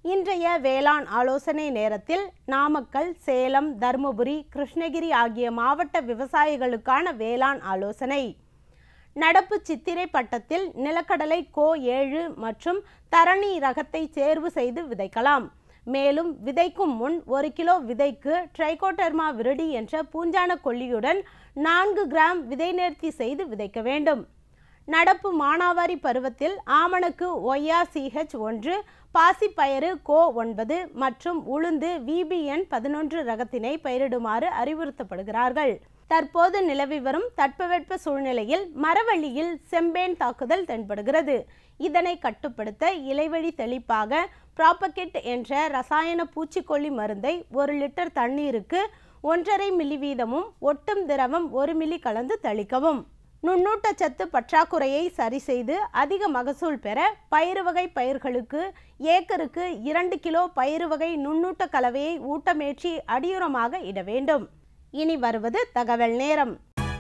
இன்றைய வேளாண் ஆலோசனை நேரத்தில் நாமக்கல் சேலம் தருமபுரி கிருஷ்ணகிரி ஆகிய மாவட்ட விவசாயிகளுக்கான வேளாண் ஆலோசனை நடப்பு சித்திரை பட்டத்தில் நிலக்கடலை கோ ஏழு மற்றும் தரணி ரகத்தை தேர்வு செய்து விதைக்கலாம் மேலும் விதைக்கும் முன் ஒரு கிலோ விதைக்கு ட்ரைகோடர்மா விருடி என்ற பூஞ்சான கொல்லியுடன் நான்கு கிராம் விதை நேர்த்தி செய்து விதைக்க வேண்டும் நடப்பு மானாவாரி பருவத்தில் ஆமணக்கு ஒய்ஆர்சிஹெச் ஒன்று பாசிப்பயறு கோ ஒன்பது மற்றும் உளுந்து விபிஎன் பதினொன்று ரகத்தினை பயிரிடுமாறு அறிவுறுத்தப்படுகிறார்கள் தற்போது நிலவி வரும் தட்பவெட்ப சூழ்நிலையில் மரவள்ளியில் செம்பேன் தாக்குதல் தென்படுகிறது இதனை கட்டுப்படுத்த இலைவழி தெளிப்பாக ப்ராப்பகெட் என்ற ரசாயன பூச்சிக்கொல்லி மருந்தை ஒரு லிட்டர் தண்ணீருக்கு ஒன்றரை மில்லி வீதமும் ஒட்டும் திரவம் ஒரு மில்லி கலந்து தெளிக்கவும் நுண்ணூட்டச்சத்து பற்றாக்குறையை சரி செய்து அதிக மகசூல் பெற பயிறு வகை பயிர்களுக்கு ஏக்கருக்கு இரண்டு கிலோ பயிறு வகை நுண்ணூட்ட கலவையை ஊட்டமேற்றி அடியுரமாக இட வேண்டும் இனி வருவது தகவல் நேரம்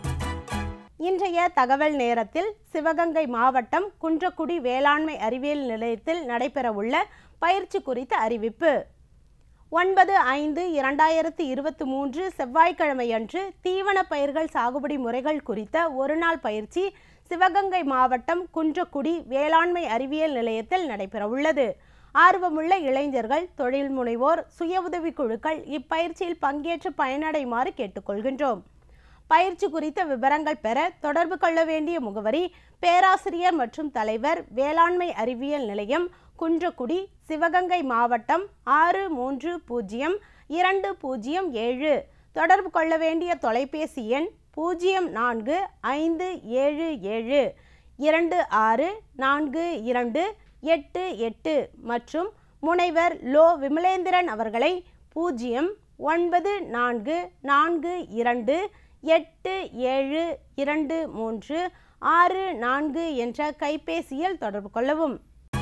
இன்றைய தகவல் நேரத்தில் சிவகங்கை மாவட்டம் குன்றக்குடி வேளாண்மை அறிவியல் நிலையத்தில் நடைபெறவுள்ள பயிற்சி குறித்த அறிவிப்பு ஒன்பது ஐந்து இரண்டாயிரத்தி இருபத்தி மூன்று செவ்வாய்க்கிழமையன்று தீவன பயிர்கள் சாகுபடி முறைகள் குறித்த ஒருநாள் பயிற்சி சிவகங்கை மாவட்டம் குன்றக்குடி வேளாண்மை அறிவியல் நிலையத்தில் நடைபெறவுள்ளது ஆர்வமுள்ள இளைஞர்கள் தொழில் முனைவோர் சுய உதவிக் குழுக்கள் இப்பயிற்சியில் பங்கேற்று பயனடையுமாறு கேட்டுக்கொள்கின்றோம் பயிற்சி குறித்த விவரங்கள் பெற தொடர்பு கொள்ள வேண்டிய முகவரி பேராசிரியர் மற்றும் தலைவர் வேளாண்மை அறிவியல் நிலையம் குன்றக்குடி சிவகங்கை மாவட்டம் ஆறு மூன்று பூஜ்ஜியம் இரண்டு பூஜ்ஜியம் ஏழு தொடர்பு கொள்ள வேண்டிய தொலைபேசி எண் பூஜ்ஜியம் நான்கு ஐந்து ஏழு ஏழு இரண்டு ஆறு நான்கு இரண்டு எட்டு எட்டு மற்றும் முனைவர் லோ விமலேந்திரன் அவர்களை பூஜ்ஜியம் ஒன்பது நான்கு நான்கு இரண்டு எட்டு ஏழு இரண்டு மூன்று ஆறு நான்கு என்ற கைபேசியில் தொடர்பு கொள்ளவும்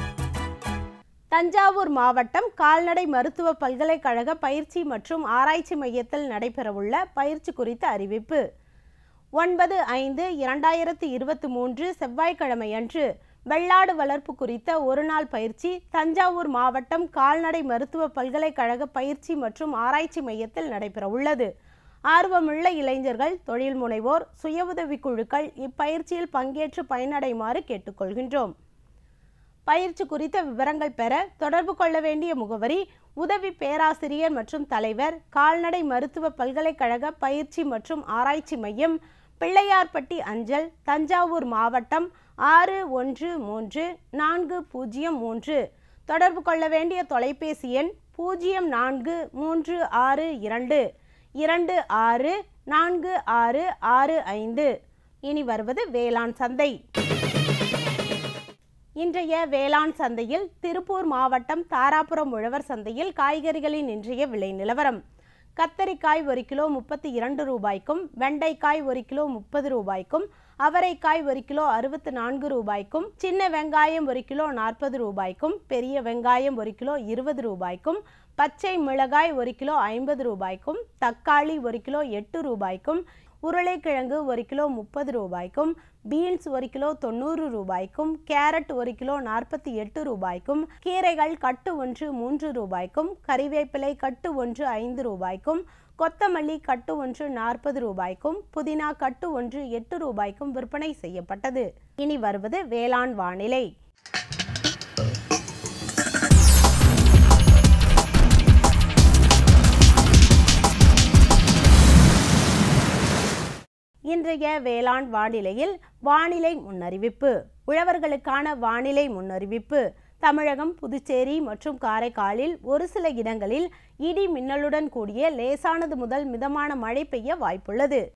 தஞ்சாவூர் மாவட்டம் கால்நடை மருத்துவ பல்கலைக்கழக பயிற்சி மற்றும் ஆராய்ச்சி மையத்தில் நடைபெறவுள்ள பயிற்சி குறித்த அறிவிப்பு ஒன்பது ஐந்து இரண்டாயிரத்தி இருபத்தி மூன்று செவ்வாய்க்கிழமையன்று வெள்ளாடு வளர்ப்பு குறித்த ஒருநாள் பயிற்சி தஞ்சாவூர் மாவட்டம் கால்நடை மருத்துவ பல்கலைக்கழக பயிற்சி மற்றும் ஆராய்ச்சி மையத்தில் நடைபெறவுள்ளது ஆர்வமுள்ள இளைஞர்கள் தொழில் முனைவோர் சுய உதவிக் குழுக்கள் இப்பயிற்சியில் பங்கேற்று பயனடையுமாறு கேட்டுக்கொள்கின்றோம் பயிற்சி குறித்த விவரங்கள் பெற தொடர்பு கொள்ள வேண்டிய முகவரி உதவி பேராசிரியர் மற்றும் தலைவர் கால்நடை மருத்துவ பல்கலைக்கழக பயிற்சி மற்றும் ஆராய்ச்சி மையம் பிள்ளையார்பட்டி அஞ்சல் தஞ்சாவூர் மாவட்டம் ஆறு ஒன்று மூன்று நான்கு பூஜ்ஜியம் மூன்று தொடர்பு கொள்ள வேண்டிய தொலைபேசி எண் பூஜ்ஜியம் நான்கு மூன்று ஆறு இரண்டு இரண்டு ஆறு நான்கு ஆறு ஆறு ஐந்து இனி வருவது வேளாண் சந்தை இன்றைய வேளாண் சந்தையில் திருப்பூர் மாவட்டம் தாராபுரம் உழவர் சந்தையில் காய்கறிகளின் இன்றைய விலை நிலவரம் கத்தரிக்காய் ஒரு கிலோ முப்பத்தி இரண்டு ரூபாய்க்கும் வெண்டைக்காய் ஒரு கிலோ முப்பது ரூபாய்க்கும் அவரைக்காய் ஒரு கிலோ அறுபத்து நான்கு ரூபாய்க்கும் சின்ன வெங்காயம் ஒரு கிலோ நாற்பது ரூபாய்க்கும் பெரிய வெங்காயம் ஒரு கிலோ இருபது ரூபாய்க்கும் பச்சை மிளகாய் ஒரு கிலோ ஐம்பது ரூபாய்க்கும் தக்காளி ஒரு கிலோ எட்டு ரூபாய்க்கும் உருளைக்கிழங்கு ஒரு கிலோ முப்பது ரூபாய்க்கும் பீன்ஸ் ஒரு கிலோ தொண்ணூறு ரூபாய்க்கும் கேரட் ஒரு கிலோ நாற்பத்தி எட்டு ரூபாய்க்கும் கீரைகள் கட்டு ஒன்று மூன்று ரூபாய்க்கும் கறிவேப்பிலை கட்டு ஒன்று ஐந்து ரூபாய்க்கும் கொத்தமல்லி கட்டு ஒன்று நாற்பது ரூபாய்க்கும் புதினா கட்டு ஒன்று எட்டு ரூபாய்க்கும் விற்பனை செய்யப்பட்டது இனி வருவது வேளாண் வானிலை இன்றைய வேளாண் வானிலையில் வானிலை முன்னறிவிப்பு உழவர்களுக்கான வானிலை முன்னறிவிப்பு தமிழகம் புதுச்சேரி மற்றும் காரைக்காலில் ஒரு சில இடங்களில் இடி மின்னலுடன் கூடிய லேசானது முதல் மிதமான மழை பெய்ய வாய்ப்புள்ளது